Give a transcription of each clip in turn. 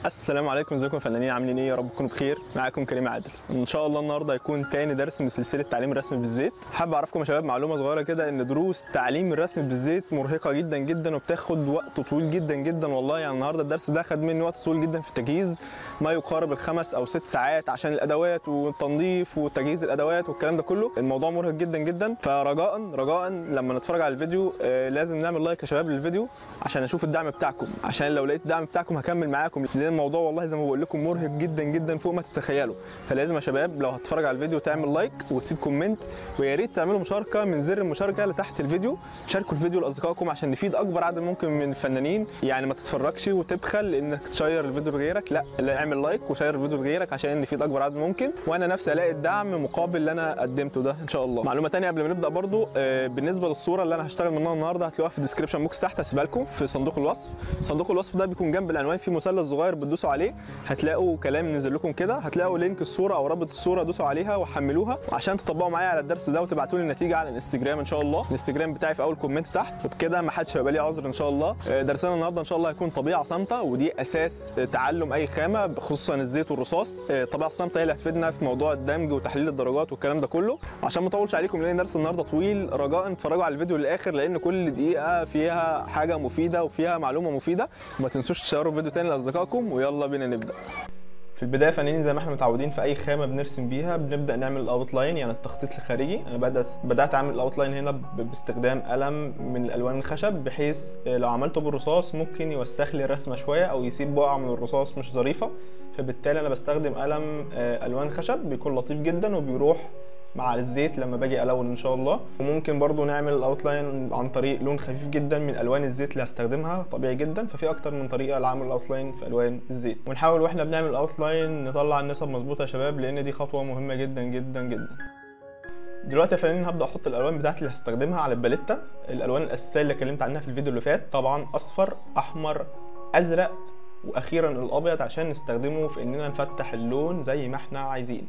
السلام عليكم ازيكم يا فنانين عاملين ايه يا رب تكونوا بخير معاكم كريم عادل ان شاء الله النهارده هيكون تاني درس من سلسله تعليم الرسم بالزيت حابب اعرفكم يا شباب معلومه صغيره كده ان دروس تعليم الرسم بالزيت مرهقه جدا جدا وبتاخد وقت طويل جدا جدا والله يعني النهارده الدرس ده خد مني وقت طويل جدا في التجهيز ما يقارب الخمس او ست ساعات عشان الادوات والتنظيف وتجهيز الادوات والكلام ده كله الموضوع مرهق جدا جدا فرجاء رجاء لما نتفرج على الفيديو آه، لازم نعمل لايك يا شباب للفيديو عشان اشوف الدعم بتاعكم عشان لو لقيت الدعم بتاعكم هكمل معاكم لان الموضوع والله زي ما بقول لكم مرهق جدا جدا فوق ما تتخيلوا فلازم يا شباب لو هتتفرج على الفيديو تعمل لايك وتسيب كومنت ويا ريت تعملوا مشاركه من زر المشاركه اللي تحت الفيديو تشاركوا الفيديو لاصدقائكم عشان نفيد اكبر عدد ممكن من الفنانين يعني ما تتفرجش وتبخل انك تشير الفيديو لغيرك لا لا اعمل لايك وشير الفيديو لغيرك عشان نفيد اكبر عدد ممكن وانا نفسي الاقي الدعم مقابل اللي انا قدمته ده ان شاء الله معلومه تانية قبل ما نبدا برضو آه، بالنسبه للصوره اللي انا هشتغل منها النهارده هتلاقوها في الديسكربشن بوكس تحت هسيبها لكم في صندوق الوصف صندوق الوصف ده بيكون جنب العنوان فيه مثلث صغير بتدوسوا عليه هتلاقوا كلام نزل لكم كده هتلاقوا لينك الصوره او رابط الصوره دوسوا عليها وحملوها وعشان تطبقوا معايا على الدرس ده وتبعتوا لي النتيجه على الانستجرام ان شاء الله الانستجرام بتاعي في اول كومنت تحت وبكده ما حدش هيبقى ليه عذر ان شاء الله آه، درسنا النهارده ان شاء الله هيكون طبيعه صامته ودي اساس آه، تعلم اي خامه خصوصا الزيت والرصاص آه، الطبيعه الصامته هي اللي هتفيدنا في موضوع الدمج وتحليل الدرجات والكلام ده كله عشان ما اطولش عليكم لان درس النهارده طويل رجاء اتفرجوا على الفيديو للاخر لان كل دقيقه فيها حاجه مفيده وفيها معلومه مفيده وما تنسوش تشيروا الفيديو تاني لاصدقائكم ويلا بينا نبدا في البدايه فنانين زي ما احنا متعودين في اي خامه بنرسم بيها بنبدا نعمل الاوت لاين يعني التخطيط الخارجي انا بدات بدات اعمل الاوت لاين هنا ب- باستخدام قلم من الالوان الخشب بحيث آه، لو عملته بالرصاص ممكن يوسخ لي الرسمه شويه او يسيب بقعه من الرصاص مش ظريفه فبالتالي انا بستخدم قلم آه، الوان خشب بيكون لطيف جدا وبيروح مع الزيت لما باجي الون ان شاء الله وممكن برضو نعمل الاوتلاين عن طريق لون خفيف جدا من الوان الزيت اللي هستخدمها طبيعي جدا ففي اكتر من طريقه لعمل الاوتلاين في الوان الزيت ونحاول واحنا بنعمل الاوتلاين نطلع النسب مظبوطه يا شباب لان دي خطوه مهمه جدا جدا جدا دلوقتي يا فنانين هبدا احط الالوان بتاعتي اللي هستخدمها على الباليتا الالوان الاساسيه اللي اتكلمت عنها في الفيديو اللي فات طبعا اصفر احمر ازرق واخيرا الابيض عشان نستخدمه في اننا نفتح اللون زي ما احنا عايزين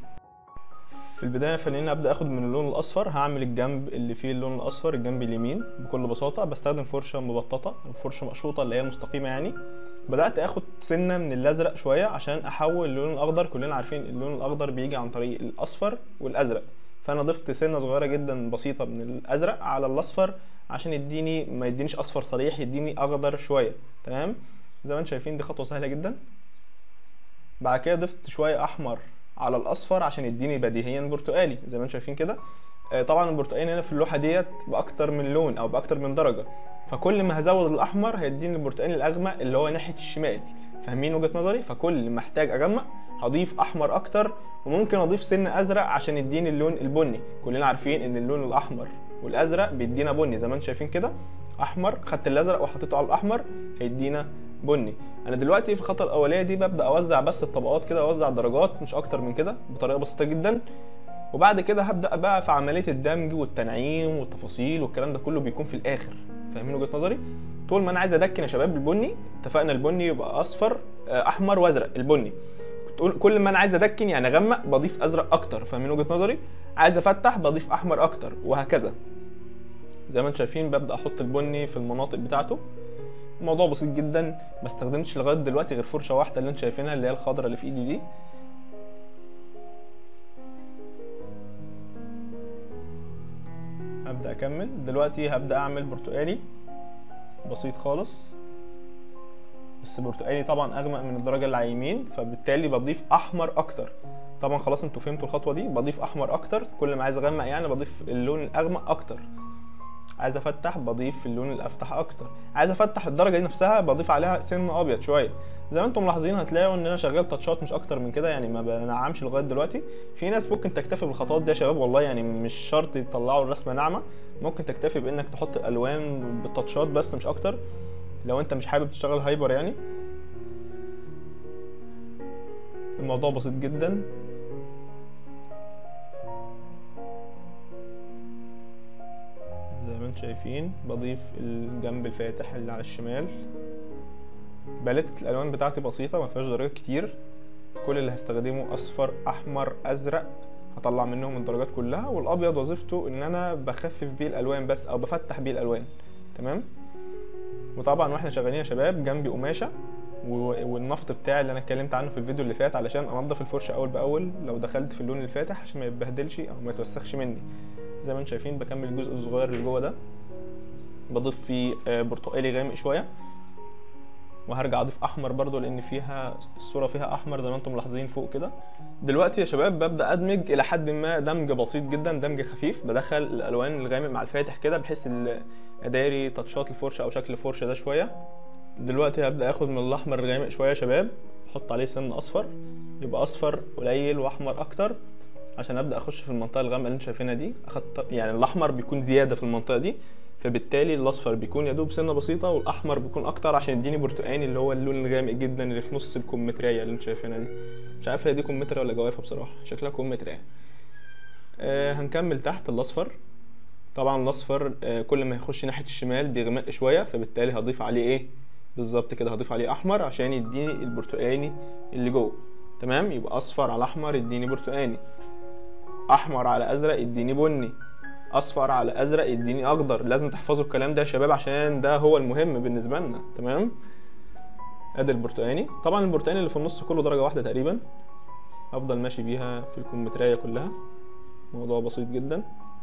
في البدايه خليني ابدا اخد من اللون الاصفر هعمل الجنب اللي فيه اللون الاصفر الجنب اليمين بكل بساطه بستخدم فرشه مبططه فرشه مقشوطه اللي هي المستقيمه يعني بدات اخد سنه من الازرق شويه عشان احول اللون الاخضر كلنا عارفين اللون الاخضر بيجي عن طريق الاصفر والازرق فانا ضفت سنه صغيره جدا بسيطه من الازرق على الاصفر عشان يديني ما يدينيش اصفر صريح يديني اخضر شويه تمام زي ما انتم شايفين دي خطوه سهله جدا بعد كده ضفت شويه احمر على الاصفر عشان يديني بديهيا برتقالي زي ما انتم شايفين كده آه، طبعا البرتقالي هنا في اللوحه ديت باكتر من لون او باكتر من درجه فكل ما هزود الاحمر هيديني البرتقالي الاغمق اللي هو ناحيه الشمال فاهمين وجهه نظري فكل ما احتاج اغمق هضيف احمر اكتر وممكن اضيف سن ازرق عشان يديني اللون البني كلنا عارفين ان اللون الاحمر والازرق بيدينا بني زي ما انتم شايفين كده احمر خدت الازرق وحطيته على الاحمر هيدينا بني انا دلوقتي في الخطوه الاوليه دي ببدا اوزع بس الطبقات كده اوزع درجات مش اكتر من كده بطريقه بسيطه جدا وبعد كده هبدا بقى في عمليه الدمج والتنعيم والتفاصيل والكلام ده كله بيكون في الاخر فاهمين وجهه نظري طول ما انا عايز ادكن يا شباب البني اتفقنا البني يبقى اصفر آه، احمر وازرق البني تقول- كل ما انا عايز ادكن يعني اغمق بضيف ازرق اكتر فاهمين وجهه نظري عايز افتح بضيف احمر اكتر وهكذا زي ما انتم شايفين ببدا احط البني في المناطق بتاعته الموضوع بسيط جدا ما استخدمتش لغايه دلوقتي غير فرشه واحده اللي انتم شايفينها اللي هي الخضراء اللي في ايدي دي هبدا اكمل دلوقتي هبدا اعمل برتقالي بسيط خالص بس برتقالي طبعا اغمق من الدرجه اللي على اليمين فبالتالي بضيف احمر اكتر طبعا خلاص انتوا فهمتوا الخطوه دي بضيف احمر اكتر كل ما عايز اغمق يعني بضيف اللون الاغمق اكتر عايز افتح بضيف اللون الافتح اكتر عايز افتح الدرجه دي نفسها بضيف عليها سن ابيض شويه زي ما انتم ملاحظين هتلاقوا ان انا شغال تاتشات مش اكتر من كده يعني ما بنعمش لغايه دلوقتي في ناس ممكن تكتفي بالخطوات دي يا شباب والله يعني مش شرط يطلعوا الرسمه ناعمه ممكن تكتفي بانك تحط الالوان بالتاتشات بس مش اكتر لو انت مش حابب تشتغل هايبر يعني الموضوع بسيط جدا زي ما انتم شايفين بضيف الجنب الفاتح اللي على الشمال باليتة الالوان بتاعتي بسيطة ما فيهاش درجات كتير كل اللي هستخدمه اصفر احمر ازرق هطلع منهم الدرجات كلها والابيض وظيفته ان انا بخفف بيه الالوان بس او بفتح بيه الالوان تمام وطبعا واحنا شغالين يا شباب جنبي قماشه و- والنفط بتاعي اللي انا اتكلمت عنه في الفيديو اللي فات علشان انضف الفرشه اول باول لو دخلت في اللون الفاتح عشان ما يتبهدلش او ما يتوسخش مني زي ما انتم شايفين بكمل الجزء الصغير اللي جوه ده بضيف فيه آه، برتقالي غامق شويه وهرجع اضيف احمر برضو لان فيها الصوره فيها احمر زي ما انتم ملاحظين فوق كده دلوقتي يا شباب ببدا ادمج الى حد ما دمج بسيط جدا دمج خفيف بدخل الالوان الغامق مع الفاتح كده بحيث ال- اداري تاتشات الفرشه او شكل الفرشه ده شويه دلوقتي هبدا اخد من الاحمر الغامق شويه يا شباب احط عليه سن اصفر يبقى اصفر قليل واحمر اكتر عشان ابدا اخش في المنطقه الغامقه اللي انتم شايفينها دي اخدت يعني الاحمر بيكون زياده في المنطقه دي فبالتالي الاصفر بيكون يدوب سنه بسيطه والاحمر بيكون اكتر عشان يديني برتقاني اللي هو اللون الغامق جدا اللي في نص الكمثريه اللي انتم شايفينها دي مش عارف هي دي كمثرى ولا جوافه بصراحه شكلها كمثرى آه هنكمل تحت الاصفر طبعا الاصفر آه كل ما يخش ناحيه الشمال بيغمق شويه فبالتالي هضيف عليه ايه بالظبط كده هضيف عليه احمر عشان يديني البرتقاني اللي جوه تمام يبقى اصفر على احمر يديني برتقاني احمر على ازرق يديني بني اصفر على ازرق يديني اخضر لازم تحفظوا الكلام ده يا شباب عشان ده هو المهم بالنسبه لنا تمام ادي البرتقاني طبعا البرتقاني اللي في النص كله درجه واحده تقريبا هفضل ماشي بيها في الكمثريه كلها موضوع بسيط جدا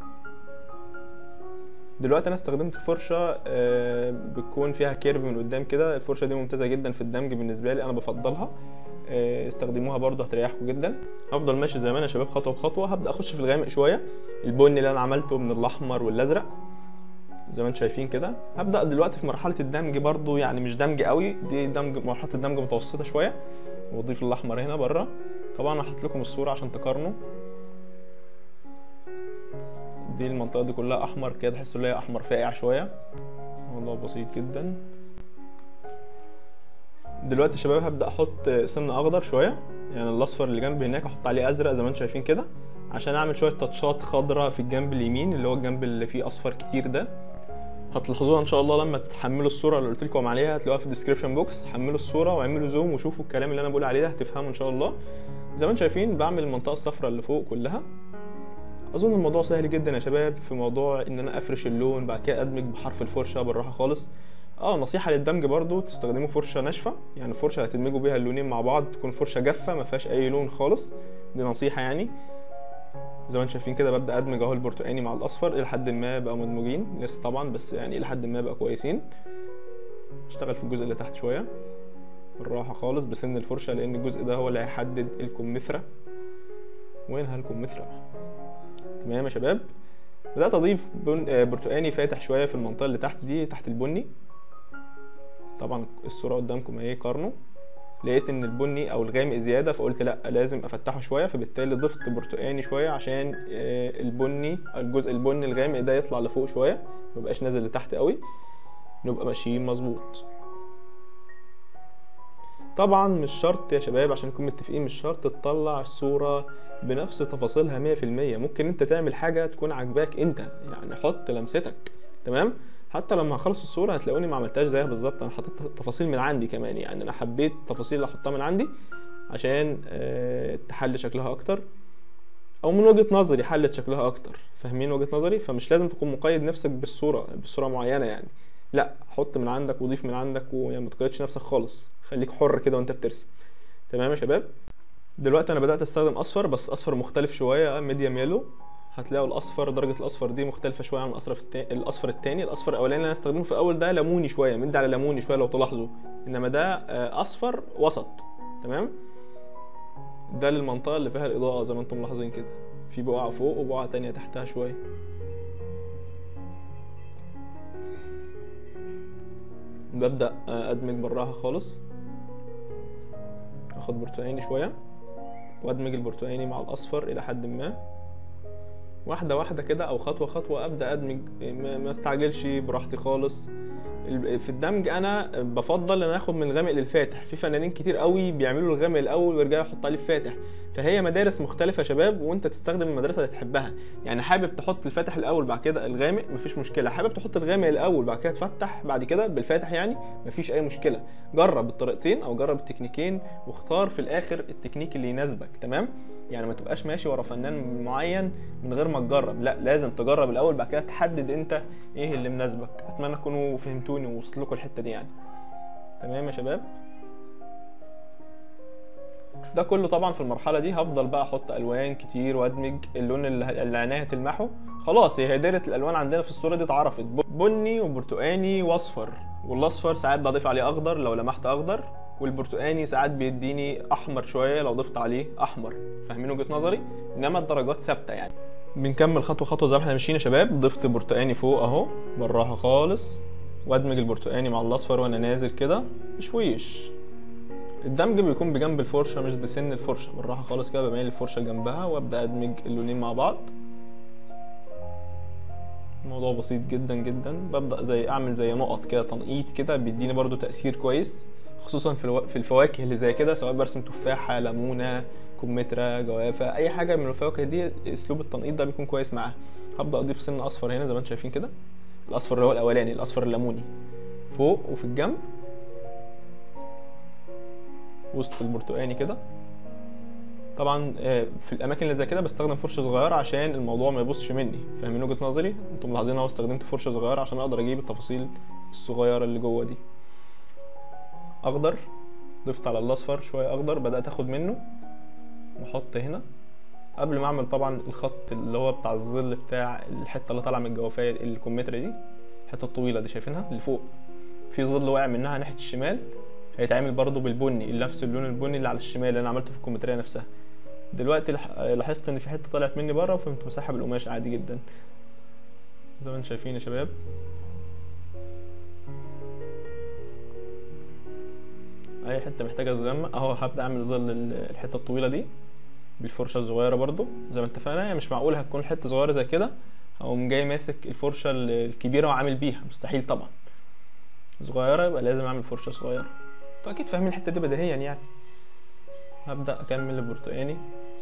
دلوقتي انا استخدمت فرشه آه، بتكون فيها كيرف من قدام كده الفرشه دي ممتازه جدا في الدمج بالنسبه لي انا بفضلها آه، استخدموها برضو هتريحكم جدا هفضل ماشي زي ما انا يا شباب خطوه بخطوه هبدا اخش في الغامق شويه البني اللي انا عملته من الاحمر والازرق زي ما انتم شايفين كده هبدا دلوقتي في مرحله الدمج برضو يعني مش دمج قوي دي دمج مرحله الدمج متوسطه شويه واضيف الاحمر هنا بره طبعا هحط لكم الصوره عشان تقارنوا دي المنطقه دي كلها احمر كده تحسوا ان هي احمر فاقع شويه موضوع بسيط جدا دلوقتي يا شباب هبدا احط سن اخضر شويه يعني الاصفر اللي جنبي هناك احط عليه ازرق زي ما انتم شايفين كده عشان اعمل شويه تاتشات خضراء في الجنب اليمين اللي هو الجنب اللي فيه اصفر كتير ده هتلاحظوها ان شاء الله لما تحملوا الصوره اللي قلت لكم عليها هتلاقوها في الديسكربشن بوكس حملوا الصوره واعملوا زوم وشوفوا الكلام اللي انا بقول عليه ده هتفهموا ان شاء الله زي ما انتم شايفين بعمل المنطقه الصفراء اللي فوق كلها اظن الموضوع سهل جدا يا شباب في موضوع ان انا افرش اللون بعد كده ادمج بحرف الفرشه بالراحه خالص اه نصيحه للدمج برضو تستخدموا فرشه ناشفه يعني فرشه هتدمجوا بيها اللونين مع بعض تكون فرشه جافه ما فيهاش اي لون خالص دي نصيحه يعني زي ما انتم شايفين كده ببدا ادمج اهو البرتقاني مع الاصفر الى حد ما بقوا مدموجين لسه طبعا بس يعني الى حد ما بقى كويسين اشتغل في الجزء اللي تحت شويه بالراحه خالص بسن الفرشه لان الجزء ده هو اللي هيحدد الكمثرى وينها الكمثرى تمام يا شباب بدات اضيف بن... آه، برتقاني فاتح شويه في المنطقه اللي تحت دي تحت البني طبعا الصوره قدامكم اهي قارنوا لقيت ان البني او الغامق زياده فقلت لا لازم افتحه شويه فبالتالي ضفت برتقاني شويه عشان آه، البني الجزء البني الغامق ده يطلع لفوق شويه ميبقاش نازل لتحت قوي نبقى ماشيين مظبوط طبعا مش شرط يا شباب عشان نكون متفقين مش شرط تطلع الصوره بنفس تفاصيلها 100% ممكن انت تعمل حاجه تكون عاجباك انت يعني حط لمستك تمام حتى لما هخلص الصوره هتلاقوني ما عملتهاش زيها بالظبط انا حطيت تفاصيل من عندي كمان يعني انا حبيت التفاصيل اللي احطها من عندي عشان آه، تحل شكلها اكتر او من وجهه نظري حلت شكلها اكتر فاهمين وجهه نظري فمش لازم تكون مقيد نفسك بالصوره بصوره معينه يعني لا حط من عندك وضيف من عندك ويعني ما تقيدش نفسك خالص خليك حر كده وانت بترسم تمام يا شباب دلوقتي انا بدات استخدم اصفر بس اصفر مختلف شويه ميديم يلو هتلاقوا الاصفر درجه الاصفر دي مختلفه شويه عن الاصفر التاني الاصفر التاني الاصفر الاولاني اللي انا استخدمه في الاول ده ليموني شويه مدي على ليموني شويه لو تلاحظوا انما ده آه، اصفر وسط تمام ده للمنطقه اللي فيها الاضاءه زي ما انتم ملاحظين كده في بقعه فوق وبقعه تانية تحتها شويه ببدا آه، ادمج بالراحه خالص اخد برتقاني شويه وادمج البرتقاني مع الاصفر الى حد ما واحده واحده كده او خطوه خطوه ابدا ادمج ما ما استعجلش براحتي خالص ال- في الدمج انا بفضل ان أنا اخد من الغامق للفاتح في فنانين كتير قوي بيعملوا الغامق الاول ويرجعوا يحطوا عليه الفاتح فهي مدارس مختلفة يا شباب وانت تستخدم المدرسة اللي تحبها يعني حابب تحط الفاتح الاول بعد كده الغامق مفيش مشكلة حابب تحط الغامق الاول بعد كده تفتح بعد كده بالفاتح يعني مفيش اي مشكلة جرب الطريقتين او جرب التكنيكين واختار في الاخر التكنيك اللي يناسبك تمام يعني ما تبقاش ماشي ورا فنان معين من غير ما تجرب لا لازم تجرب الاول بعد كده تحدد انت ايه اللي مناسبك اتمنى تكونوا فهمتوني ووصلت لكم الحته دي يعني تمام يا شباب ده كله طبعا في المرحله دي هفضل بقى احط الوان كتير وادمج اللون اللي اللي عينيها تلمحه خلاص هي دايره الالوان عندنا في الصوره دي اتعرفت بني وبرتقاني واصفر والاصفر ساعات بضيف عليه اخضر لو لمحت اخضر والبرتقاني ساعات بيديني احمر شويه لو ضفت عليه احمر فاهمين وجهه نظري انما الدرجات ثابته يعني بنكمل خطوه خطوه زي ما احنا ماشيين يا شباب ضفت برتقاني فوق اهو بالراحه خالص وادمج البرتقاني مع الاصفر وانا نازل كده بشويش الدمج بيكون بجنب الفرشه مش بسن الفرشه بالراحه خالص كده بميل الفرشه جنبها وابدا ادمج اللونين مع بعض الموضوع بسيط جدا جدا ببدا زي اعمل زي نقط كده تنقيط كده بيديني برضو تاثير كويس خصوصا في الو... في الفواكه اللي زي كده سواء برسم تفاحه ليمونه كمثرى جوافه اي حاجه من الفواكه دي اسلوب التنقيط ده بيكون كويس معاها هبدا اضيف سن اصفر هنا زي ما انتم شايفين كده الاصفر اللي هو الاولاني الاصفر الليموني فوق وفي الجنب وسط البرتقاني كده طبعا آه، في الاماكن اللي زي كده بستخدم فرشه صغيره عشان الموضوع ما يبصش مني فاهمين وجهه نظري انتم ملاحظين اهو استخدمت فرشه صغيره عشان اقدر اجيب التفاصيل الصغيره اللي جوه دي اخضر ضفت على الاصفر شويه اخضر بدات اخد منه واحط هنا قبل ما اعمل طبعا الخط اللي هو بتاع الظل بتاع الحته اللي طالعه من الجوافيه الكمثرى دي الحته الطويله دي شايفينها اللي فوق في ظل واقع منها ناحيه الشمال هيتعمل برضو بالبني نفس اللون البني اللي على الشمال اللي انا عملته في الكمثريه نفسها دلوقتي لح- لاحظت ان في حته طلعت مني بره فقمت مسحب القماش عادي جدا زي ما انتم شايفين يا شباب اي حته محتاجه تتغمق اهو هبدا اعمل ظل ال- الحته الطويله دي بالفرشه الصغيره برضو زي ما اتفقنا يعني مش معقول هتكون الحته صغيره زي كده اقوم جاي ماسك الفرشه ال- الكبيره وعامل بيها مستحيل طبعا صغيره يبقى لازم اعمل فرشه صغيره انتوا اكيد فاهمين الحته دي بديهيا يعني هبدا اكمل البرتقاني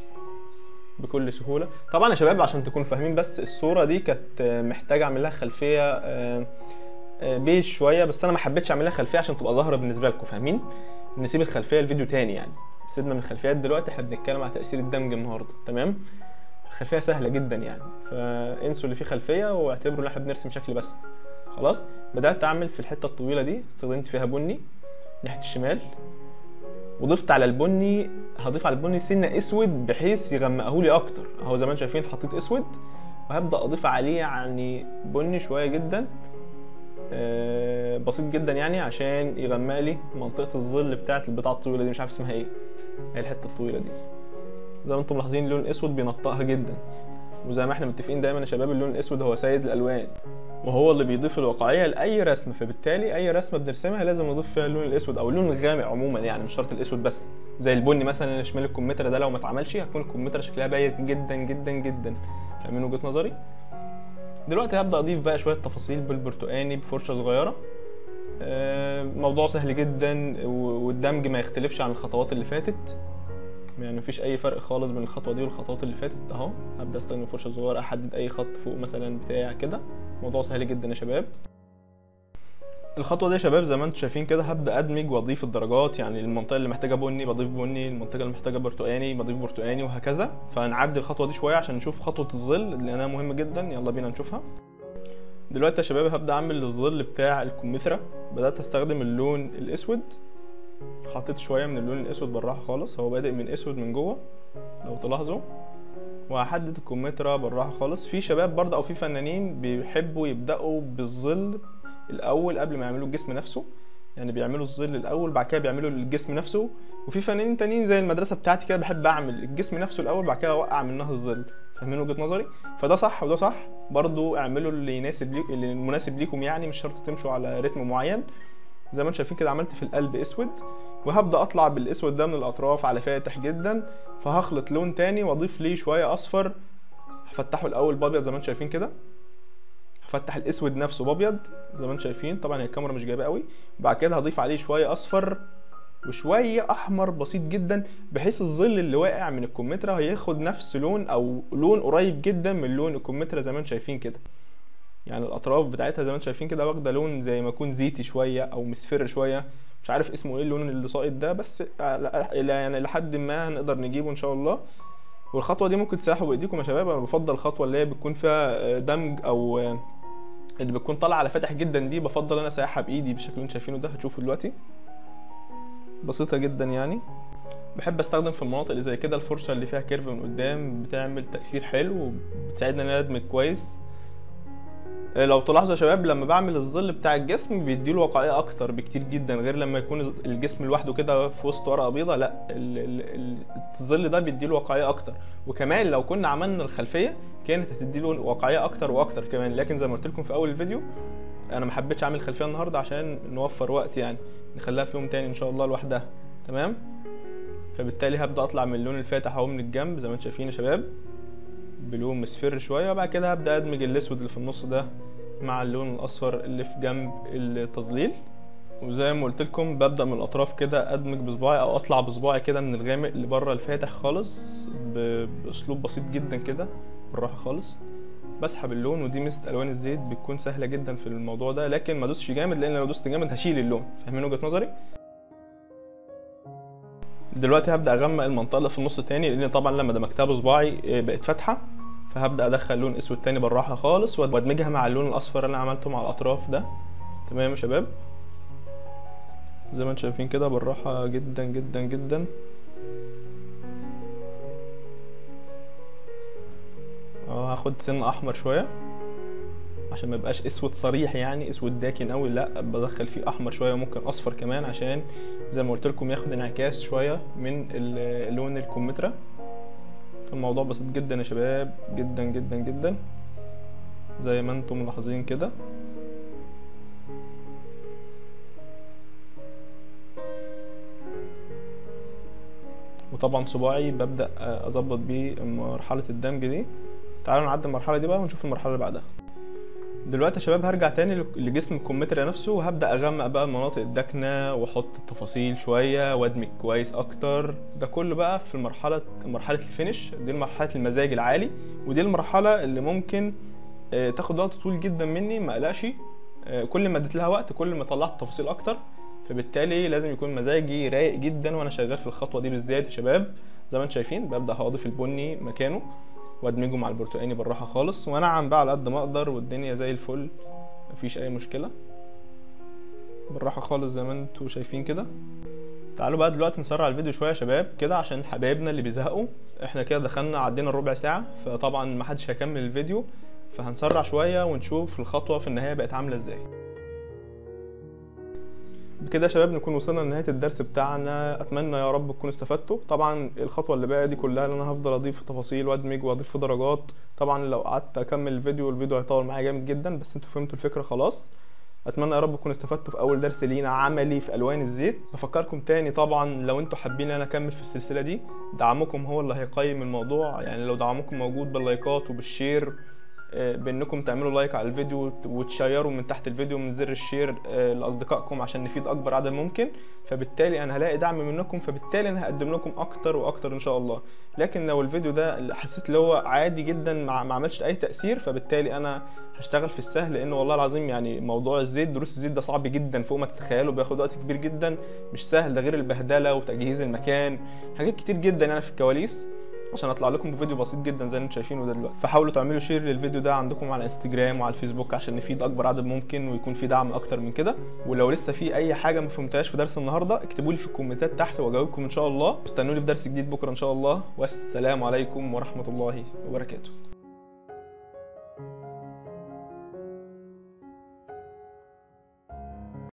بكل سهوله طبعا يا شباب عشان تكونوا فاهمين بس الصوره دي كانت آه، محتاجه اعمل لها خلفيه آه، آه، بيج شويه بس انا ما حبيتش اعمل لها خلفيه عشان تبقى ظاهره بالنسبه لكم فاهمين نسيب الخلفيه الفيديو تاني يعني سيبنا من الخلفيات دلوقتي احنا بنتكلم على تاثير الدمج النهارده تمام الخلفيه سهله جدا يعني فانسوا اللي فيه خلفيه واعتبروا ان احنا بنرسم شكل بس خلاص بدات اعمل في الحته الطويله دي استخدمت فيها بني ناحيه الشمال وضفت على البني هضيف على البني سنه اسود بحيث يغمقه لي اكتر اهو زي ما انتم شايفين حطيت اسود وهبدا اضيف عليه يعني بني شويه جدا آه، بسيط جدا يعني عشان يغمق لي منطقه الظل بتاعه البتاعه الطويله دي مش عارف اسمها ايه هي الحته الطويله دي زي ما انتم ملاحظين اللون الاسود بينطقها جدا وزي ما احنا متفقين دايما يا شباب اللون الاسود هو سيد الالوان وهو اللي بيضيف الواقعيه لاي رسمه فبالتالي اي رسمه بنرسمها لازم نضيف فيها اللون الاسود او اللون الغامق عموما يعني مش شرط الاسود بس زي البني مثلا اللي شمال الكمثرى ده لو ما اتعملش هتكون الكمثرى شكلها بايت جدا جدا جدا فاهمين وجهه نظري دلوقتي هبدا اضيف بقى شويه تفاصيل بالبرتقاني بفرشه صغيره آه، موضوع سهل جدا و- والدمج ما يختلفش عن الخطوات اللي فاتت يعني مفيش اي فرق خالص بين الخطوه دي والخطوات اللي فاتت اهو هبدا استخدم فرشه صغيره احدد اي خط فوق مثلا بتاع كده موضوع سهل جدا يا شباب الخطوه دي يا شباب زي ما انتم شايفين كده هبدا ادمج واضيف الدرجات يعني المنطقه اللي محتاجه بني بضيف بني المنطقه اللي محتاجه برتقاني بضيف برتقاني وهكذا فهنعدي الخطوه دي شويه عشان نشوف خطوه الظل لانها مهمه جدا يلا بينا نشوفها دلوقتي يا شباب هبدا اعمل الظل بتاع الكمثرى بدات استخدم اللون الاسود حطيت شويه من اللون الاسود بالراحه خالص هو بادئ من اسود من جوه لو تلاحظوا وهحدد الكمثرى بالراحه خالص في شباب برضه او في فنانين بيحبوا يبداوا بالظل الاول قبل ما يعملوا الجسم نفسه يعني بيعملوا الظل الاول بعد كده بيعملوا الجسم نفسه وفي فنانين تانيين زي المدرسه بتاعتي كده بحب اعمل الجسم نفسه الاول بعد كده اوقع منها الظل فاهمين وجهه نظري فده صح وده صح برضو اعملوا اللي يناسب لي... اللي مناسب ليكم يعني مش شرط تمشوا على رتم معين زي ما انتم شايفين كده عملت في القلب اسود وهبدا اطلع بالاسود ده من الاطراف على فاتح جدا فهخلط لون تاني واضيف ليه شويه اصفر هفتحه الاول بابيض زي ما انتم شايفين كده هفتح الاسود نفسه بابيض زي ما انتم شايفين طبعا هي الكاميرا مش جايبه قوي بعد كده هضيف عليه شويه اصفر وشويه احمر بسيط جدا بحيث الظل اللي واقع من الكمثرى هياخد نفس لون او لون قريب جدا من لون الكمثرى زي ما انتم شايفين كده يعني الاطراف بتاعتها زي ما انتم شايفين كده واخده لون زي ما يكون زيتي شويه او مصفر شويه مش عارف اسمه ايه اللون اللي ساقط ده بس يعني لحد ما هنقدر نجيبه ان شاء الله والخطوه دي ممكن تساحوا بايديكم يا شباب انا بفضل الخطوه اللي هي بتكون فيها دمج او اللي بتكون طالعه على فاتح جدا دي بفضل انا اسيحها بايدي بالشكل اللي انتم شايفينه ده هتشوفوا دلوقتي بسيطه جدا يعني بحب استخدم في المناطق اللي زي كده الفرشه اللي فيها كيرف من قدام بتعمل تاثير حلو وبتساعدنا ان انا ادمج كويس لو تلاحظوا يا شباب لما بعمل الظل بتاع الجسم بيديله واقعيه اكتر بكتير جدا غير لما يكون الجسم لوحده كده في وسط ورقه بيضاء لا ال- ال- ال- الظل ده بيديله واقعيه اكتر وكمان لو كنا عملنا الخلفيه كانت هتديله واقعيه اكتر واكتر كمان لكن زي ما قلت لكم في اول الفيديو انا ما حبيتش اعمل خلفيه النهارده عشان نوفر وقت يعني نخليها في يوم تاني ان شاء الله لوحدها تمام فبالتالي هبدا اطلع من اللون الفاتح اهو من الجنب زي ما انتم شايفين يا شباب بلون مصفر شويه وبعد كده هبدا ادمج الاسود اللي في النص ده مع اللون الاصفر اللي في جنب التظليل وزي ما قلت لكم ببدا من الاطراف كده ادمج بصباعي او اطلع بصباعي كده من الغامق لبره الفاتح خالص ب- باسلوب بسيط جدا كده بالراحه خالص بسحب اللون ودي ميزه الوان الزيت بتكون سهله جدا في الموضوع ده لكن ما ادوسش جامد لان لو دوست جامد هشيل اللون فاهمين وجهه نظري دلوقتي هبدا اغمق المنطقه اللي في النص تاني لان طبعا لما دمجتها بصباعي آه، بقت فاتحه فهبدا ادخل لون اسود تاني بالراحه خالص وادمجها مع اللون الاصفر اللي انا عملته مع الاطراف ده تمام يا شباب زي ما انتم شايفين كده بالراحه جدا جدا جدا اه هاخد سن احمر شويه عشان ما يبقاش اسود صريح يعني اسود داكن قوي لا بدخل فيه احمر شويه ممكن اصفر كمان عشان زي ما قلت لكم ياخد انعكاس شويه من ال- لون الكمثرى فالموضوع بسيط جدا يا شباب جدا جدا جدا زي ما انتم ملاحظين كده وطبعا صباعي ببدأ اظبط بيه مرحلة الدمج دي تعالوا نعدي المرحلة دي بقى ونشوف المرحلة اللي بعدها دلوقتي يا شباب هرجع تاني لجسم الكمثرى نفسه وهبدأ أغمق بقى المناطق الداكنة وأحط التفاصيل شوية وأدمج كويس أكتر ده كله بقى في المرحلة مرحلة الفينش دي مرحلة المزاج العالي ودي المرحلة اللي ممكن آه، تاخد وقت طويل جدا مني ما اقلقش آه، كل ما اديت لها وقت كل ما طلعت تفاصيل أكتر فبالتالي لازم يكون مزاجي رايق جدا وأنا شغال في الخطوة دي بالذات يا شباب زي ما انتم شايفين ببدأ هضيف البني مكانه وادمجه مع البرتقاني بالراحه خالص وانعم بقى على قد ما اقدر والدنيا زي الفل مفيش اي مشكله بالراحه خالص زي ما انتوا شايفين كده تعالوا بقى دلوقتي نسرع الفيديو شويه يا شباب كده عشان حبايبنا اللي بيزهقوا احنا كده دخلنا عدينا الربع ساعه فطبعا محدش هيكمل الفيديو فهنسرع شويه ونشوف الخطوه في النهايه بقت عامله ازاي بكده يا شباب نكون وصلنا لنهايه الدرس بتاعنا اتمنى يا رب تكونوا استفدتوا طبعا الخطوه اللي باقيه دي كلها اللي انا هفضل اضيف تفاصيل وادمج واضيف في درجات طبعا لو قعدت اكمل الفيديو الفيديو هيطول معايا جامد جدا بس انتوا فهمتوا الفكره خلاص اتمنى يا رب تكونوا استفدتوا في اول درس لينا عملي في الوان الزيت بفكركم تاني طبعا لو انتوا حابين ان انا اكمل في السلسله دي دعمكم هو اللي هيقيم الموضوع يعني لو دعمكم موجود باللايكات وبالشير آه، بانكم تعملوا لايك على الفيديو وت- وتشيروا من تحت الفيديو من زر الشير آه، لاصدقائكم عشان نفيد اكبر عدد ممكن فبالتالي انا هلاقي دعم منكم فبالتالي انا هقدم لكم اكتر واكتر ان شاء الله لكن لو الفيديو ده اللي حسيت اللي هو عادي جدا ما ما عملش اي تاثير فبالتالي انا هشتغل في السهل لان والله العظيم يعني موضوع الزيت دروس الزيت ده صعب جدا فوق ما تتخيلوا بياخد وقت كبير جدا مش سهل ده غير البهدله وتجهيز المكان حاجات كتير جدا يعني في الكواليس عشان اطلع لكم بفيديو بسيط جدا زي اللي انتم شايفينه ده دلوقتي فحاولوا تعملوا شير للفيديو ده عندكم على انستجرام وعلى الفيسبوك عشان نفيد اكبر عدد ممكن ويكون في دعم اكتر من كده ولو لسه في اي حاجه ما فهمتهاش في درس النهارده اكتبوا لي في الكومنتات تحت واجاوبكم ان شاء الله استنوني في درس جديد بكره ان شاء الله والسلام عليكم ورحمه الله وبركاته